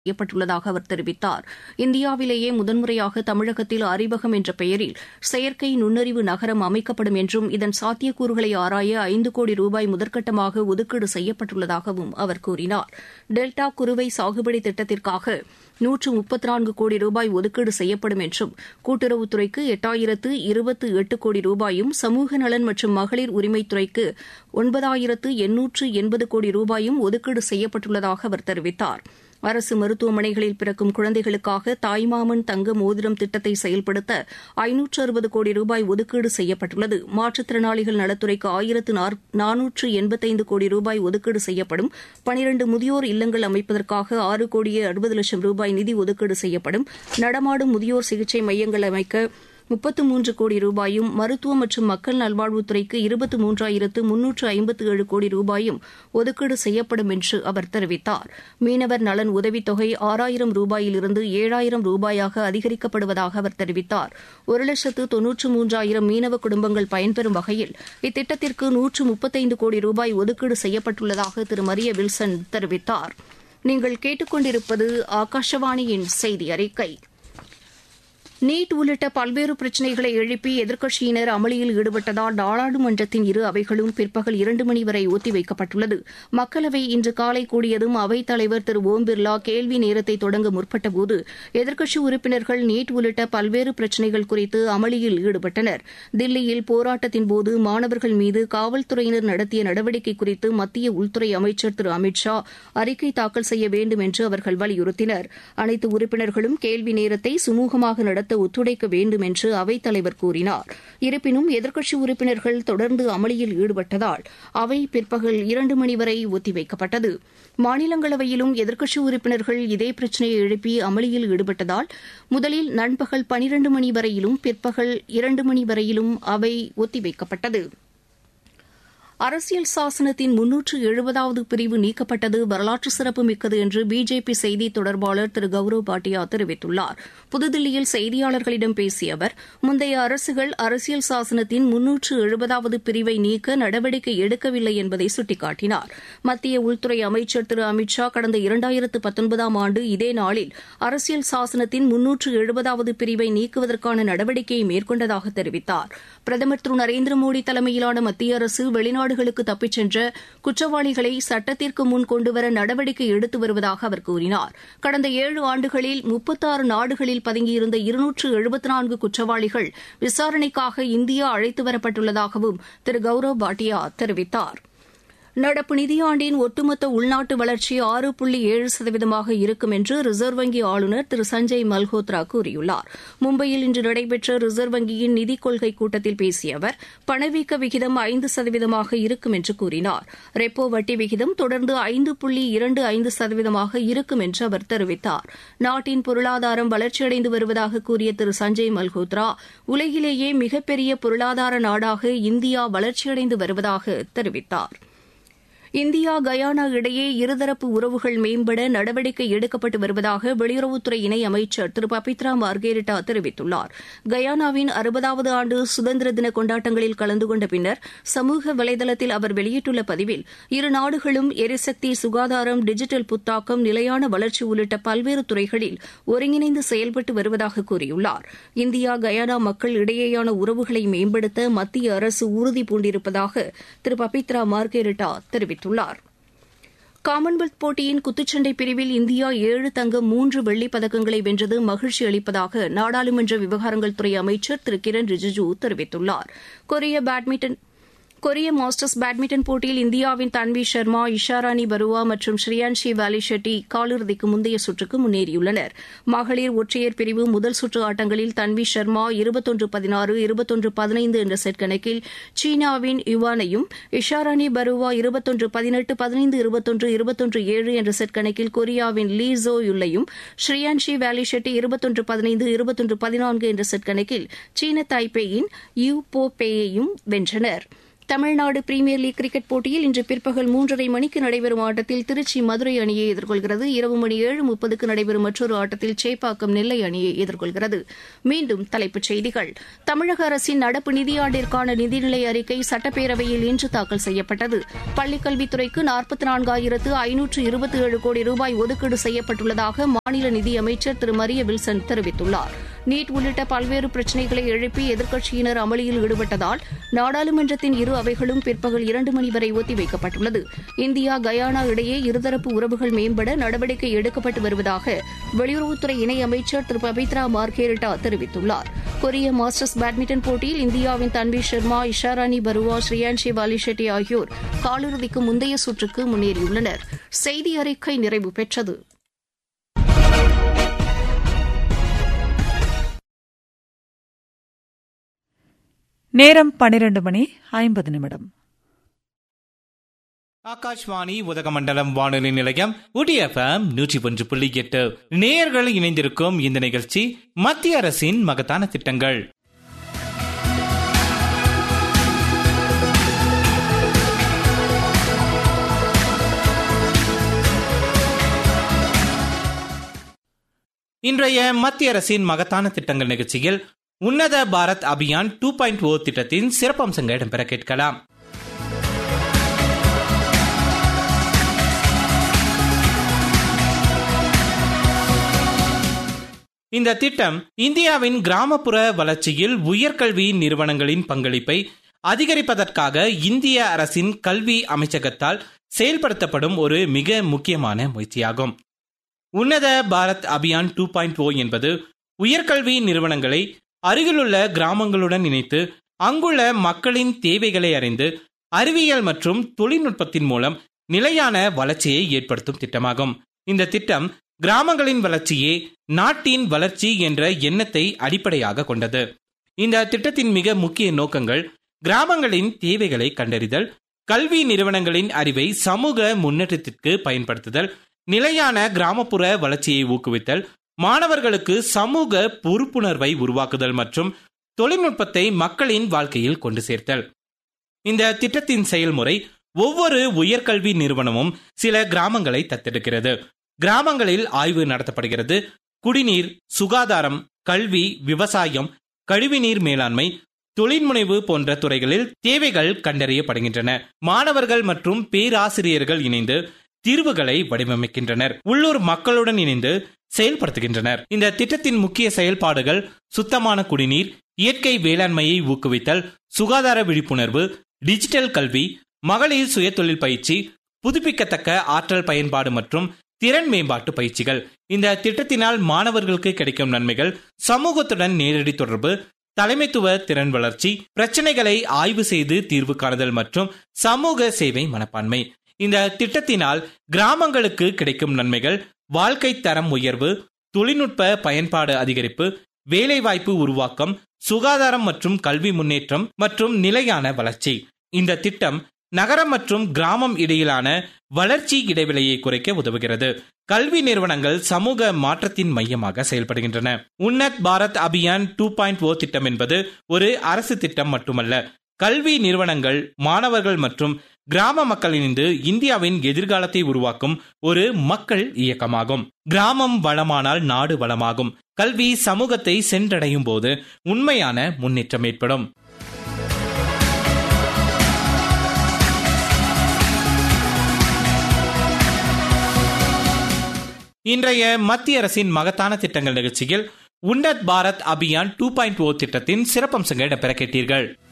செய்யப்பட்டுள்ளதாக அவர் தெரிவித்தார் இந்தியாவிலேயே முதன்முறையாக தமிழகத்தில் அறிவகம் என்ற பெயரில் செயற்கை நுண்ணறிவு நகரம் அமைக்கப்படும் என்றும் இதன் சாத்தியக்கூறுகளை ஆராய ஐந்து கோடி ரூபாய் முதற்கட்டமாக ஒதுக்கீடு செய்யப்பட்டுள்ளதாகவும் அவர் கூறினார் டெல்டா குறுவை சாகுபடி திட்டத்திற்காக நூற்று முப்பத்தி நான்கு கோடி ரூபாய் ஒதுக்கீடு செய்யப்படும் என்றும் கூட்டுறவுத்துறைக்கு எட்டாயிரத்து இருபத்து எட்டு கோடி ரூபாயும் சமூக நலன் மற்றும் மகளிர் உரிமைத்துறைக்கு ஒன்பதாயிரத்து எண்ணூற்று எண்பது கோடி ரூபாயும் ஒதுக்கீடு செய்யப்பட்டுள்ளதாக அவர் தெரிவித்தார் அரசு மருத்துவமனைகளில் பிறக்கும் குழந்தைகளுக்காக தாய்மாமன் தங்க மோதிரம் திட்டத்தை செயல்படுத்த ஐநூற்று அறுபது கோடி ரூபாய் ஒதுக்கீடு செய்யப்பட்டுள்ளது மாற்றுத்திறனாளிகள் நலத்துறைக்கு ஆயிரத்து நானூற்று எண்பத்தைந்து கோடி ரூபாய் ஒதுக்கீடு செய்யப்படும் பனிரண்டு முதியோர் இல்லங்கள் அமைப்பதற்காக ஆறு கோடியே அறுபது லட்சம் ரூபாய் நிதி ஒதுக்கீடு செய்யப்படும் நடமாடும் முதியோர் சிகிச்சை மையங்கள் அமைக்க முப்பத்து மூன்று கோடி ரூபாயும் மருத்துவ மற்றும் மக்கள் நல்வாழ்வுத்துறைக்கு இருபத்து மூன்றாயிரத்து முன்னூற்று ஐம்பத்து ஏழு கோடி ரூபாயும் ஒதுக்கீடு செய்யப்படும் என்று அவர் தெரிவித்தார் மீனவர் நலன் உதவித்தொகை ஆறாயிரம் ரூபாயிலிருந்து ஏழாயிரம் ரூபாயாக அதிகரிக்கப்படுவதாக அவர் தெரிவித்தார் ஒரு லட்சத்து தொன்னூற்று மூன்றாயிரம் மீனவ குடும்பங்கள் பயன்பெறும் வகையில் இத்திட்டத்திற்கு நூற்று முப்பத்தைந்து கோடி ரூபாய் ஒதுக்கீடு செய்யப்பட்டுள்ளதாக திரு மரிய வில்சன் தெரிவித்தார் நீங்கள் கேட்டுக்கொண்டிருப்பது ஆகாஷவாணியின் செய்தி அறிக்கை நீட் உள்ளிட்ட பல்வேறு பிரச்சினைகளை எழுப்பி எதிர்க்கட்சியினர் அமளியில் ஈடுபட்டதால் நாடாளுமன்றத்தின் இரு அவைகளும் பிற்பகல் இரண்டு மணி வரை ஒத்திவைக்கப்பட்டுள்ளது மக்களவை இன்று காலை கூடியதும் அவைத் தலைவர் திரு ஓம் பிர்லா கேள்வி நேரத்தை தொடங்க முற்பட்டபோது எதிர்க்கட்சி உறுப்பினர்கள் நீட் உள்ளிட்ட பல்வேறு பிரச்சினைகள் குறித்து அமளியில் ஈடுபட்டனர் தில்லியில் போராட்டத்தின்போது மாணவர்கள் மீது காவல்துறையினர் நடத்திய நடவடிக்கை குறித்து மத்திய உள்துறை அமைச்சர் திரு அமித் ஷா அறிக்கை தாக்கல் செய்ய வேண்டும் என்று அவர்கள் வலியுறுத்தினர் அனைத்து உறுப்பினர்களும் கேள்வி நேரத்தை சுமூகமாக நடத்த நடத்த ஒத்துழைக்க வேண்டும் என்று அவைத்தலைவர் கூறினார் இருப்பினும் எதிர்க்கட்சி உறுப்பினர்கள் தொடர்ந்து அமளியில் ஈடுபட்டதால் அவை பிற்பகல் இரண்டு மணி வரை ஒத்திவைக்கப்பட்டது மாநிலங்களவையிலும் எதிர்க்கட்சி உறுப்பினர்கள் இதே பிரச்சினையை எழுப்பி அமளியில் ஈடுபட்டதால் முதலில் நண்பகல் பனிரண்டு மணி வரையிலும் பிற்பகல் இரண்டு மணி வரையிலும் அவை ஒத்திவைக்கப்பட்டது அரசியல் சாசனத்தின் முன்னூற்று எழுபதாவது பிரிவு நீக்கப்பட்டது வரலாற்று சிறப்புமிக்கது என்று பிஜேபி செய்தி தொடர்பாளர் திரு கௌரவ் பாட்டியா தெரிவித்துள்ளார் புதுதில்லியில் செய்தியாளர்களிடம் பேசிய அவர் முந்தைய அரசுகள் அரசியல் சாசனத்தின் முன்னூற்று எழுபதாவது பிரிவை நீக்க நடவடிக்கை எடுக்கவில்லை என்பதை சுட்டிக்காட்டினார் மத்திய உள்துறை அமைச்சர் திரு அமித் ஷா கடந்த இரண்டாயிரத்து பத்தொன்பதாம் ஆண்டு இதே நாளில் அரசியல் சாசனத்தின் முன்னூற்று எழுபதாவது பிரிவை நீக்குவதற்கான நடவடிக்கையை மேற்கொண்டதாக தெரிவித்தார் பிரதமர் திரு நரேந்திர மோடி தலைமையிலான மத்திய அரசு வெளிநாடு நாடுகளுக்கு தப்பிச் சென்ற குற்றவாளிகளை சட்டத்திற்கு முன் கொண்டுவர நடவடிக்கை எடுத்து வருவதாக அவர் கூறினார் கடந்த ஏழு ஆண்டுகளில் முப்பத்தாறு நாடுகளில் பதுங்கியிருந்த இருநூற்று எழுபத்தி நான்கு குற்றவாளிகள் விசாரணைக்காக இந்தியா அழைத்து வரப்பட்டுள்ளதாகவும் திரு கௌரவ் பாட்டியா தெரிவித்தாா் நடப்பு நிதியாண்டின் ஒட்டுமொத்த உள்நாட்டு வளர்ச்சி ஆறு புள்ளி ஏழு சதவீதமாக இருக்கும் என்று ரிசர்வ் வங்கி ஆளுநர் திரு சஞ்சய் மல்ஹோத்ரா கூறியுள்ளார் மும்பையில் இன்று நடைபெற்ற ரிசர்வ் வங்கியின் நிதிக் கொள்கை கூட்டத்தில் பேசிய அவர் பணவீக்க விகிதம் ஐந்து சதவீதமாக இருக்கும் என்று கூறினார் ரெப்போ வட்டி விகிதம் தொடர்ந்து ஐந்து புள்ளி இரண்டு ஐந்து சதவீதமாக இருக்கும் என்று அவர் தெரிவித்தார் நாட்டின் பொருளாதாரம் வளர்ச்சியடைந்து வருவதாக கூறிய திரு சஞ்சய் மல்ஹோத்ரா உலகிலேயே மிகப்பெரிய பொருளாதார நாடாக இந்தியா வளர்ச்சியடைந்து வருவதாக தெரிவித்தாா் இந்தியா கயானா இடையே இருதரப்பு உறவுகள் மேம்பட நடவடிக்கை எடுக்கப்பட்டு வருவதாக வெளியுறவுத்துறை இணை அமைச்சர் திரு பபித்ரா மார்கேரிட்டா தெரிவித்துள்ளார் கயானாவின் அறுபதாவது ஆண்டு சுதந்திர தின கொண்டாட்டங்களில் கலந்து கொண்ட பின்னர் சமூக வலைதளத்தில் அவர் வெளியிட்டுள்ள பதிவில் இரு நாடுகளும் எரிசக்தி சுகாதாரம் டிஜிட்டல் புத்தாக்கம் நிலையான வளர்ச்சி உள்ளிட்ட பல்வேறு துறைகளில் ஒருங்கிணைந்து செயல்பட்டு வருவதாக கூறியுள்ளார் இந்தியா கயானா மக்கள் இடையேயான உறவுகளை மேம்படுத்த மத்திய அரசு உறுதி பூண்டிருப்பதாக திரு பபித்ரா மார்கேரிட்டா தெரிவித்தார் தெரிவித்துள்ளார் காமன்வெல்த் போட்டியின் குத்துச்சண்டை பிரிவில் இந்தியா ஏழு தங்கம் மூன்று வெள்ளிப் பதக்கங்களை வென்றது மகிழ்ச்சி அளிப்பதாக நாடாளுமன்ற விவகாரங்கள் துறை அமைச்சர் திரு கிரண் ரிஜிஜூ தெரிவித்துள்ளார் கொரிய பேட்மிண்டன் கொரிய மாஸ்டர்ஸ் பேட்மிண்டன் போட்டியில் இந்தியாவின் தன்வி சர்மா இஷாராணி பருவா மற்றும் ஸ்ரீயான்ஷி வாலி ஷெட்டி காலிறுதிக்கு முந்தைய சுற்றுக்கு முன்னேறியுள்ளனர் மகளிர் ஒற்றையர் பிரிவு முதல் சுற்று ஆட்டங்களில் தன்வி சர்மா இருபத்தொன்று பதினாறு இருபத்தொன்று பதினைந்து என்ற செட் கணக்கில் சீனாவின் யுவானையும் இஷாராணி பருவா இருபத்தொன்று பதினெட்டு பதினைந்து இருபத்தொன்று இருபத்தொன்று ஏழு என்ற செட் கணக்கில் கொரியாவின் லீ ஜோ யுல்லையும் ஸ்ரீயான்ஷி வாலி ஷெட்டி இருபத்தொன்று பதினைந்து இருபத்தொன்று பதினான்கு என்ற செட் கணக்கில் சீன தாய்பேயின் யூ போ பேயையும் வென்றனா் தமிழ்நாடு பிரீமியர் லீக் கிரிக்கெட் போட்டியில் இன்று பிற்பகல் மூன்றரை மணிக்கு நடைபெறும் ஆட்டத்தில் திருச்சி மதுரை அணியை எதிர்கொள்கிறது இரவு மணி ஏழு முப்பதுக்கு நடைபெறும் மற்றொரு ஆட்டத்தில் சேப்பாக்கம் நெல்லை அணியை எதிர்கொள்கிறது மீண்டும் தலைப்புச் செய்திகள் தமிழக அரசின் நடப்பு நிதியாண்டிற்கான நிதிநிலை அறிக்கை சட்டப்பேரவையில் இன்று தாக்கல் செய்யப்பட்டது பள்ளிக்கல்வித்துறைக்கு நாற்பத்தி நான்காயிரத்து ஐநூற்று இருபத்தி ஏழு கோடி ரூபாய் ஒதுக்கீடு செய்யப்பட்டுள்ளதாக மாநில நிதியமைச்சர் திரு மரிய வில்சன் தெரிவித்துள்ளார் நீட் உள்ளிட்ட பல்வேறு பிரச்சினைகளை எழுப்பி எதிர்க்கட்சியினர் அமளியில் ஈடுபட்டதால் நாடாளுமன்றத்தின் இரு அவைகளும் பிற்பகல் இரண்டு மணி வரை ஒத்திவைக்கப்பட்டுள்ளது இந்தியா கயானா இடையே இருதரப்பு உறவுகள் மேம்பட நடவடிக்கை எடுக்கப்பட்டு வருவதாக வெளியுறவுத்துறை இணையமைச்சர் திரு பபித்ரா மார்கேரிட்டா தெரிவித்துள்ளார் கொரிய மாஸ்டர்ஸ் பேட்மிண்டன் போட்டியில் இந்தியாவின் தன்வி சர்மா இஷாராணி பருவா ஸ்ரீயான்ஷி பாலிஷெட்டி ஆகியோர் காலிறுதிக்கு முந்தைய சுற்றுக்கு முன்னேறியுள்ளனர் செய்தி அறிக்கை நிறைவு பெற்றது நேரம் பன்னிரண்டு மணி ஐம்பது நிமிடம் ஆகாஷ்வாணி உதகமண்டலம் வானொலி நிலையம் உடிஎஃப்எம் நூற்றி ஒன்று புள்ளி எட்டு நேயர்கள் இணைந்திருக்கும் இந்த நிகழ்ச்சி மத்திய அரசின் மகத்தான திட்டங்கள் இன்றைய மத்திய அரசின் மகத்தான திட்டங்கள் நிகழ்ச்சியில் Unnat Bharat Abhiyan two point o திட்டத்தின் சிறப்பம்சங்கள் இடம்பெற கேட்கலாம் இந்த திட்டம் இந்தியாவின் கிராமப்புற வளர்ச்சியில் உயர்கல்வி நிறுவனங்களின் பங்களிப்பை அதிகரிப்பதற்காக இந்திய அரசின் கல்வி அமைச்சகத்தால் செயல்படுத்தப்படும் ஒரு மிக முக்கியமான முயற்சியாகும் Unnat Bharat Abhiyan two point o என்பது உயர்கல்வி நிறுவனங்களை அருகிலுள்ள கிராமங்களுடன் இணைத்து அங்குள்ள மக்களின் தேவைகளை அறிந்து அறிவியல் மற்றும் தொழில்நுட்பத்தின் மூலம் நிலையான வளர்ச்சியை ஏற்படுத்தும் திட்டமாகும் இந்த திட்டம் கிராமங்களின் வளர்ச்சியே நாட்டின் வளர்ச்சி என்ற எண்ணத்தை அடிப்படையாக கொண்டது இந்த திட்டத்தின் மிக முக்கிய நோக்கங்கள் கிராமங்களின் தேவைகளை கண்டறிதல் கல்வி நிறுவனங்களின் அறிவை சமூக முன்னேற்றத்திற்கு பயன்படுத்துதல் நிலையான கிராமப்புற வளர்ச்சியை ஊக்குவித்தல் மாணவர்களுக்கு சமூக பொறுப்புணர்வை உருவாக்குதல் மற்றும் தொழில்நுட்பத்தை மக்களின் வாழ்க்கையில் கொண்டு சேர்த்தல் இந்த திட்டத்தின் செயல்முறை ஒவ்வொரு உயர்கல்வி நிறுவனமும் சில கிராமங்களை தத்தெடுக்கிறது கிராமங்களில் ஆய்வு நடத்தப்படுகிறது குடிநீர் சுகாதாரம் கல்வி விவசாயம் கழிவுநீர் மேலாண்மை தொழில்முனைவு போன்ற துறைகளில் தேவைகள் கண்டறியப்படுகின்றன மாணவர்கள் மற்றும் பேராசிரியர்கள் இணைந்து தீர்வுகளை வடிவமைக்கின்றனர் உள்ளூர் மக்களுடன் இணைந்து செயல்படுத்துகின்றனர் இந்த திட்டத்தின் முக்கிய செயல்பாடுகள் சுத்தமான குடிநீர் இயற்கை வேளாண்மையை ஊக்குவித்தல் சுகாதார விழிப்புணர்வு டிஜிட்டல் கல்வி மகளிர் சுயதொழில் பயிற்சி புதுப்பிக்கத்தக்க ஆற்றல் பயன்பாடு மற்றும் திறன் மேம்பாட்டு பயிற்சிகள் இந்த திட்டத்தினால் மாணவர்களுக்கு கிடைக்கும் நன்மைகள் சமூகத்துடன் நேரடி தொடர்பு தலைமைத்துவ திறன் வளர்ச்சி பிரச்சனைகளை ஆய்வு செய்து தீர்வு காணுதல் மற்றும் சமூக சேவை மனப்பான்மை இந்த திட்டத்தினால் கிராமங்களுக்கு கிடைக்கும் நன்மைகள் வாழ்க்கை தரம் உயர்வு தொழில்நுட்ப பயன்பாடு அதிகரிப்பு வேலைவாய்ப்பு உருவாக்கம் சுகாதாரம் மற்றும் கல்வி முன்னேற்றம் மற்றும் நிலையான வளர்ச்சி இந்த திட்டம் நகரம் மற்றும் கிராமம் இடையிலான வளர்ச்சி இடைவெளியை குறைக்க உதவுகிறது கல்வி நிறுவனங்கள் சமூக மாற்றத்தின் மையமாக செயல்படுகின்றன Unnat Bharat Abhiyan two point o திட்டம் என்பது ஒரு அரசு திட்டம் மட்டுமல்ல கல்வி நிறுவனங்கள் மாணவர்கள் மற்றும் கிராம மக்கள் இணைந்து இந்தியாவின் எதிர்காலத்தை உருவாக்கும் ஒரு மக்கள் இயக்கமாகும் கிராமம் வளமானால் நாடு வளமாகும் கல்வி சமூகத்தை சென்றடையும் போது உண்மையான முன்னேற்றம் ஏற்படும் இன்றைய மத்திய அரசின் மகத்தான திட்டங்கள் நிகழ்ச்சியில் Unnat Bharat Abhiyan two point o திட்டத்தின் சிறப்பம்சங்கள் இடம்பெற கேட்டீர்கள்